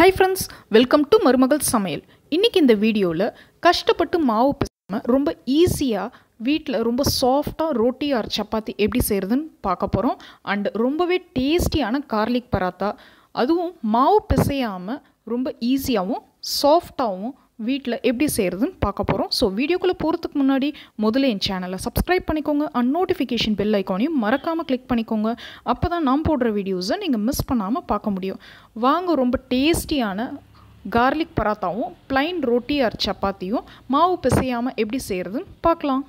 hi friends welcome to மருமகள் சமையல் இன்றைக்கி இந்த வீடியோவில் கஷ்டப்பட்டு மாவு பிசாமல் ரொம்ப ஈஸியாக வீட்டில் ரொம்ப சாஃப்டாக ரோட்டி ஆர் சப்பாத்தி எப்படி செய்கிறதுன்னு பார்க்க போகிறோம் அண்ட் ரொம்பவே டேஸ்டியான கார்லிக் பராத்தா அதுவும் மாவு பிசையாமல் ரொம்ப ஈஸியாகவும் சாஃப்டாகவும் வீட்டில் எப்படி செய்கிறதுன்னு பார்க்க போகிறோம் ஸோ வீடியோக்குள்ளே போகிறதுக்கு முன்னாடி முதல்ல என் சேனலை சப்ஸ்கிரைப் பண்ணிக்கோங்க அண்ட் நோட்டிஃபிகேஷன் பெல் ஐக்கானையும் மறக்காமல் கிளிக் பண்ணிக்கோங்க அப்போ தான் நான் போடுற வீடியோஸை நீங்கள் மிஸ் பண்ணாமல் பார்க்க முடியும் வாங்க ரொம்ப டேஸ்டியான கார்லிக் பராத்தாவும் ப்ளைன் ரோட்டி ஆர் சப்பாத்தியும் மாவு பிசையாமல் எப்படி செய்கிறதுன்னு பார்க்கலாம்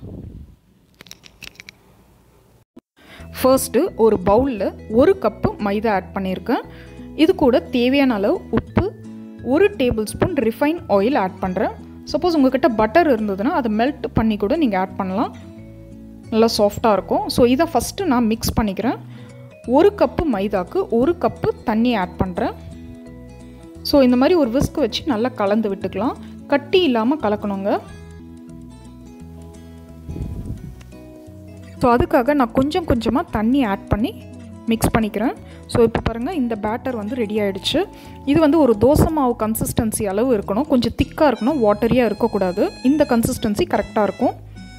ஃபர்ஸ்ட்டு ஒரு பவுலில் ஒரு கப்பு மைதா ஆட் பண்ணியிருக்கேன் இது கூட தேவையான அளவு உப்பு ஒரு tablespoon refine oil add பண்ணுறேன் சப்போஸ் உங்ககிட்ட பட்டர் இருந்ததுன்னா அதை மெல்ட் பண்ணி கூட நீங்கள் ஆட் பண்ணலாம் நல்லா சாஃப்டாக இருக்கும் ஸோ இதை ஃபஸ்ட்டு நான் மிக்ஸ் பண்ணிக்கிறேன் ஒரு கப்பு மைதாக்கு ஒரு கப்பு தண்ணி ஆட் பண்ணுறேன் ஸோ இந்த மாதிரி ஒரு விஸ்க் வச்சு நல்லா கலந்து விட்டுக்கலாம் கட்டி இல்லாமல் கலக்கணுங்க ஸோ அதுக்காக நான் கொஞ்சம் கொஞ்சமாக தண்ணி ஆட் பண்ணி மிக்ஸ் பண்ணிக்கிறேன் ஸோ இப்போ பாருங்கள் இந்த பேட்டர் வந்து ரெடி ஆகிடுச்சு இது வந்து ஒரு தோசை மாவு கன்சிஸ்டன்சி அளவு இருக்கணும் கொஞ்சம் திக்காக இருக்கணும் வாட்டரியாக இருக்கக்கூடாது இந்த கன்சிஸ்டன்சி கரெக்டாக இருக்கும்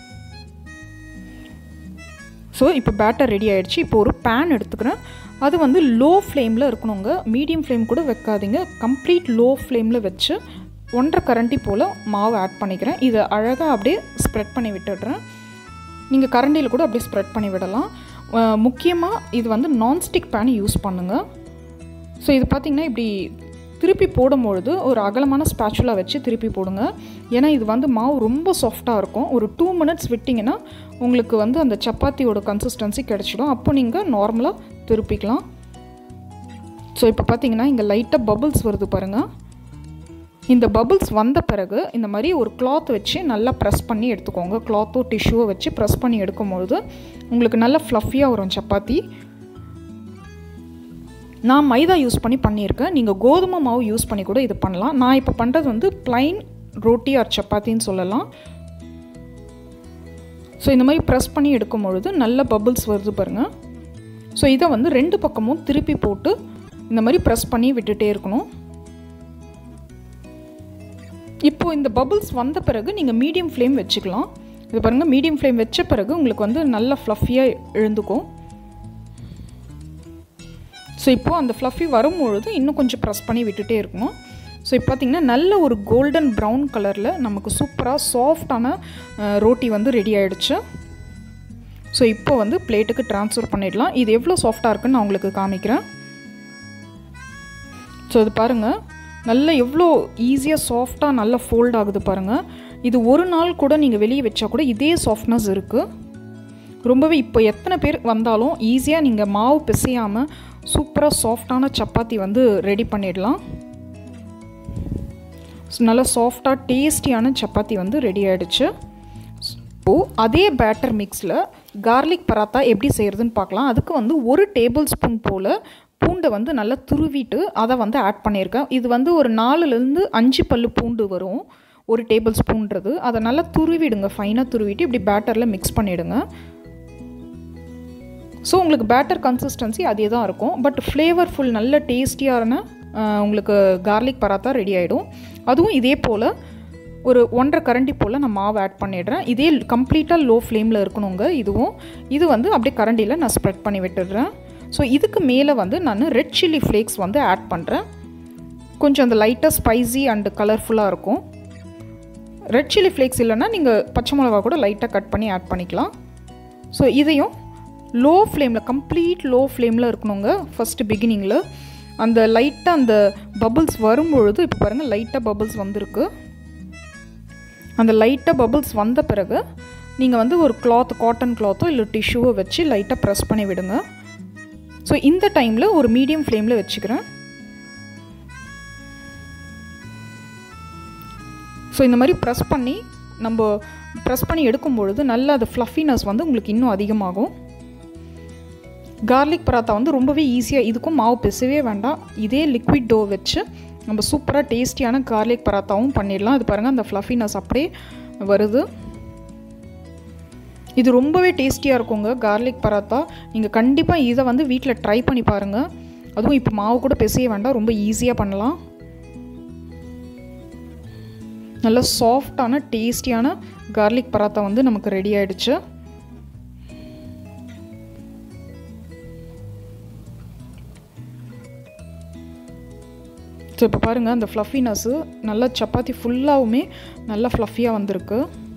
ஸோ இப்போ பேட்டர் ரெடி ஆகிடுச்சு இப்போ ஒரு பேன் எடுத்துக்கிறேன் அது வந்து லோ ஃப்ளேமில் இருக்கணுங்க மீடியம் ஃப்ளேம் கூட வைக்காதீங்க கம்ப்ளீட் லோ ஃப்ளேமில் வச்சு ஒன்றரை கரண்டி போல் மாவு ஆட் பண்ணிக்கிறேன் இதை அழகாக அப்படியே ஸ்ப்ரெட் பண்ணி விட்டுடுறேன் நீங்கள் கரண்டியில் கூட அப்படியே ஸ்ப்ரெட் பண்ணி விடலாம் முக்கியமாக இது வந்து நான்ஸ்டிக் பேன் யூஸ் பண்ணுங்கள் ஸோ இது பார்த்திங்கன்னா இப்படி திருப்பி போடும்பொழுது ஒரு அகலமான ஸ்பேச்சுலாக வச்சு திருப்பி போடுங்க ஏன்னா இது வந்து மாவு ரொம்ப சாஃப்டாக இருக்கும் ஒரு டூ மினிட்ஸ் விட்டிங்கன்னா உங்களுக்கு வந்து அந்த சப்பாத்தியோட கன்சிஸ்டன்சி கிடச்சிடும் அப்போ நீங்கள் நார்மலாக திருப்பிக்கலாம் ஸோ இப்போ பார்த்தீங்கன்னா இங்கே லைட்டாக பபுள்ஸ் வருது பாருங்கள் இந்த பபுள்ஸ் வந்த பிறகு இந்த மாதிரி ஒரு கிளாத் வச்சு நல்லா ப்ரெஸ் பண்ணி எடுத்துக்கோங்க கிளாத்தோ டிஷ்யூவோ வச்சு ப்ரெஸ் பண்ணி எடுக்கும்பொழுது உங்களுக்கு நல்லா ஃப்ளஃபியாக வரும் சப்பாத்தி நான் மைதா யூஸ் பண்ணி பண்ணியிருக்கேன் நீங்கள் கோதுமை மாவு யூஸ் பண்ணி கூட இது பண்ணலாம் நான் இப்போ பண்ணுறது வந்து ப்ளைன் ரோட்டி ஆர் சப்பாத்தின்னு சொல்லலாம் ஸோ இந்த மாதிரி ப்ரெஸ் பண்ணி எடுக்கும் பொழுது நல்ல பபுள்ஸ் வருது பாருங்கள் ஸோ இதை வந்து ரெண்டு பக்கமும் திருப்பி போட்டு இந்த மாதிரி ப்ரெஸ் பண்ணி விட்டுட்டே இருக்கணும் இப்போது இந்த பபுள்ஸ் வந்த பிறகு நீங்கள் மீடியம் ஃப்ளேம் வச்சுக்கலாம் இது பாருங்கள் மீடியம் ஃப்ளேம் வச்ச பிறகு உங்களுக்கு வந்து நல்ல ஃப்ளஃபியாக எழுந்துக்கும் ஸோ இப்போது அந்த ஃப்ளஃபி வரும்பொழுது இன்னும் கொஞ்சம் ப்ரெஸ் பண்ணி விட்டுட்டே இருக்கணும் ஸோ இப்போ பார்த்திங்கன்னா நல்ல ஒரு கோல்டன் ப்ரௌன் கலரில் நமக்கு சூப்பராக சாஃப்டான ரோட்டி வந்து ரெடி ஆகிடுச்சு ஸோ இப்போ வந்து பிளேட்டுக்கு ட்ரான்ஸ்ஃபர் பண்ணிடலாம் இது எவ்வளோ சாஃப்டாக இருக்குன்னு நான் உங்களுக்கு காமிக்கிறேன் ஸோ இது பாருங்கள் நல்ல எவ்வளோ ஈஸியாக சாஃப்டாக நல்லா ஃபோல்ட் ஆகுது பாருங்கள் இது ஒரு நாள் கூட நீங்கள் வெளியே வச்சா கூட இதே சாஃப்ட்னஸ் இருக்குது ரொம்பவே இப்போ எத்தனை பேர் வந்தாலும் ஈஸியாக நீங்கள் மாவு பிசையாமல் சூப்பராக சாஃப்டான சப்பாத்தி வந்து ரெடி பண்ணிடலாம் நல்லா சாஃப்டாக டேஸ்டியான சப்பாத்தி வந்து ரெடி ஆகிடுச்சு இப்போது அதே பேட்டர் மிக்ஸில் கார்லிக் பராத்தா எப்படி செய்கிறதுன்னு பார்க்கலாம் அதுக்கு வந்து ஒரு டேபிள் ஸ்பூன் போல் பூண்டை வந்து நல்லா துருவிட்டு அதை வந்து ஆட் பண்ணியிருக்கேன் இது வந்து ஒரு நாலுலேருந்து அஞ்சு பல்லு பூண்டு வரும் ஒரு டேபிள் ஸ்பூன்றது அதை நல்லா துருவிடுங்க ஃபைனாக துருவிட்டு இப்படி பேட்டரில் மிக்ஸ் பண்ணிவிடுங்க ஸோ உங்களுக்கு பேட்டர் கன்சிஸ்டன்சி அதே தான் இருக்கும் பட் ஃப்ளேவர்ஃபுல் நல்ல டேஸ்டியான உங்களுக்கு கார்லிக் பராத்தா ரெடி ஆகிடும் அதுவும் இதே போல் ஒரு ஒன்றரை கரண்டி போல் நான் மாவு ஆட் பண்ணிடுறேன் இதே கம்ப்ளீட்டாக லோ ஃப்ளேமில் இருக்கணுங்க இதுவும் இது வந்து அப்படியே கரண்டியில் நான் ஸ்ப்ரெட் பண்ணி விட்டுடுறேன் ஸோ இதுக்கு மேலே வந்து நான் ரெட் சில்லி ஃப்ளேக்ஸ் வந்து ஆட் பண்ணுறேன் கொஞ்சம் அந்த லைட்டாக ஸ்பைசி அண்டு கலர்ஃபுல்லாக இருக்கும் ரெட் சில்லி ஃப்ளேக்ஸ் இல்லைன்னா நீங்கள் பச்சை மிளகா கூட லைட்டாக கட் பண்ணி ஆட் பண்ணிக்கலாம் ஸோ இதையும் லோ ஃப்ளேமில் கம்ப்ளீட் லோ ஃப்ளேமில் இருக்கணுங்க ஃபஸ்ட்டு பிகினிங்கில் அந்த லைட்டாக அந்த பபுள்ஸ் வரும்பொழுது இப்போ பாருங்கள் லைட்டாக பபுள்ஸ் வந்திருக்கு அந்த லைட்டாக பபுள்ஸ் வந்த பிறகு நீங்கள் வந்து ஒரு கிளாத் காட்டன் கிளாத்தோ இல்லை டிஷ்யூவோ வச்சு லைட்டாக ப்ரெஸ் பண்ணி விடுங்க ஸோ இந்த டைமில் ஒரு மீடியம் ஃப்ளேமில் வச்சுக்கிறேன் ஸோ இந்த மாதிரி ப்ரெஸ் பண்ணி நம்ம ப்ரெஸ் பண்ணி எடுக்கும் பொழுது நல்ல அது ஃப்ளஃபினஸ் வந்து உங்களுக்கு இன்னும் அதிகமாகும் கார்லிக் பராத்தா வந்து ரொம்பவே ஈஸியாக இதுக்கும் மாவு பிசவே வேண்டாம் இதே லிக்விட் டோ வச்சு நம்ம சூப்பராக டேஸ்டியான கார்லிக் பராத்தாவும் பண்ணிடலாம் இது பாருங்கள் அந்த ஃப்ளஃபினஸ் அப்படியே வருது இது ரொம்பவே டேஸ்டியாக இருக்குங்க கார்லிக் பராத்தா நீங்கள் கண்டிப்பாக இதை வந்து வீட்டில் ட்ரை பண்ணி பாருங்கள் அதுவும் இப்போ மாவு கூட பிசைய வேண்டாம் ரொம்ப ஈஸியாக பண்ணலாம் நல்ல சாஃப்டான டேஸ்டியான கார்லிக் பராத்தா வந்து நமக்கு ரெடி ஆயிடுச்சு ஸோ இப்போ பாருங்கள் அந்த ஃப்ளஃபினஸ்ஸு நல்லா சப்பாத்தி ஃபுல்லாகவுமே நல்லா ஃப்ளஃபியாக வந்திருக்கு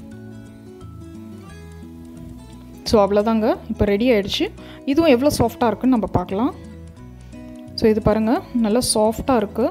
ஸோ அவ்வளோதாங்க இப்போ ரெடி ஆகிடுச்சு இதுவும் எவ்வளோ சாஃப்டாக இருக்குன்னு நம்ம பார்க்கலாம் ஸோ இது பாருங்கள் நல்லா சாஃப்டாக இருக்குது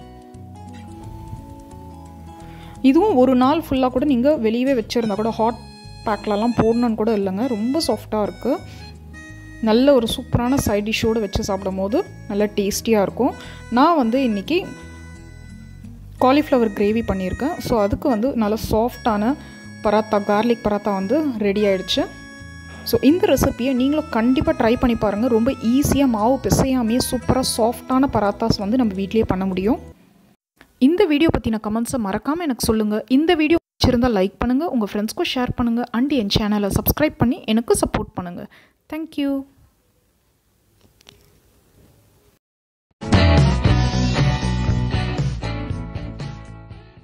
இதுவும் ஒரு நாள் ஃபுல்லாக கூட நீங்கள் வெளியவே வச்சுருந்தா கூட ஹாட் பேக்லலாம் போடணுன்னு கூட இல்லைங்க ரொம்ப சாஃப்டாக இருக்குது நல்ல ஒரு சூப்பரான சைட் டிஷ்ஷோடு வச்சு சாப்பிடும் போது நல்லா டேஸ்டியாக இருக்கும் நான் வந்து இன்றைக்கி காலிஃப்ளவர் கிரேவி பண்ணியிருக்கேன் ஸோ அதுக்கு வந்து நல்ல சாஃப்டான பராத்தா கார்லிக் பராத்தா வந்து ரெடி ஆயிடுச்சு ஸோ இந்த ரெசிப்பியை நீங்களும் கண்டிப்பாக ட்ரை பண்ணி பாருங்கள் ரொம்ப ஈஸியாக மாவு பிசையாமே சூப்பராக சாஃப்டான பராத்தாஸ் வந்து நம்ம வீட்லேயே பண்ண முடியும் இந்த வீடியோ பற்றின கமெண்ட்ஸை மறக்காமல் எனக்கு சொல்லுங்கள் இந்த வீடியோ பிடிச்சிருந்தால் லைக் பண்ணுங்கள் உங்கள் ஃப்ரெண்ட்ஸ்க்கும் ஷேர் பண்ணுங்கள் அண்ட் என் சேனலை சப்ஸ்கிரைப் பண்ணி எனக்கு சப்போர்ட் பண்ணுங்கள் தேங்க்யூ